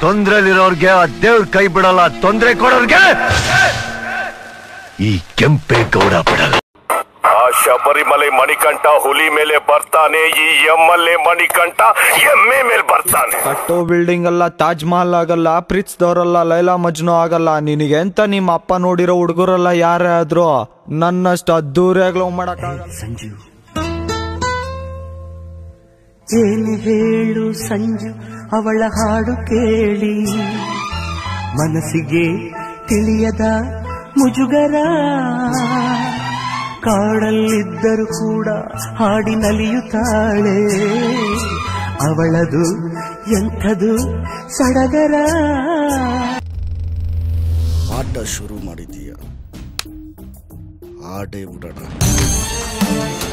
ತೊಂದ್ರೆಲಿರೋರ್ಗೆ ಆ ದೇವ್ರ ಕೈ ಬಿಡಲ್ಲ ತೊಂದ್ರೆ ಕೊಡೋರ್ಗೆ ಈ ಕೆಂಪೇ ಗೌಡ ಬಿಡಲ್ಲ ಆ ಶಬರಿಮಲೆ ಮಣಿಕಂಠ ಹುಲಿ ಮೇಲೆ ಬರ್ತಾನೆ ಈ ಎಮ್ಮಲ್ಲೆ ಮಣಿಕಂಠ ಎಮ್ಮೆ ಮೇಲೆ ಬರ್ತಾನೆ ಕಟ್ಟೋ ಬಿಲ್ಡಿಂಗ್ ಅಲ್ಲ ತಾಜ್ ಮಹಲ್ ಆಗಲ್ಲ ಪ್ರೀತ್ಸ್ದವ್ರಲ್ಲ ಲೈಲಾ ಮಜ್ನು ಆಗಲ್ಲ ನಿನಗೆ ಎಂತ ನಿಮ್ಮ ಅಪ್ಪ ನೋಡಿರೋ ಹುಡುಗರಲ್ಲ ಯಾರೇ ಆದ್ರೂ ನನ್ನಷ್ಟು ಅದ್ದೂರಿಯಾಗಿ ಲವ್ ಮಾಡಕ್ಕಾಗಲ್ಲ ಸಂಜು ಏನು ಹೇಳು ಸಂಜು ಅವಳ ಹಾಡು ಕೇಳಿ ಮನಸ್ಸಿಗೆ ತಿಳಿಯದ ಮುಜುಗರ ಕಾಡಲ್ಲಿದ್ದರೂ ಕೂಡ ಹಾಡಿ ನಲಿಯುತ್ತಾಳೆ ಅವಳದು ಎಂಥದು ಸಡಗರ ಆಟ ಶುರು ಮಾಡಿದೀಯ ಆಡೇ ಬಿಡೋಣ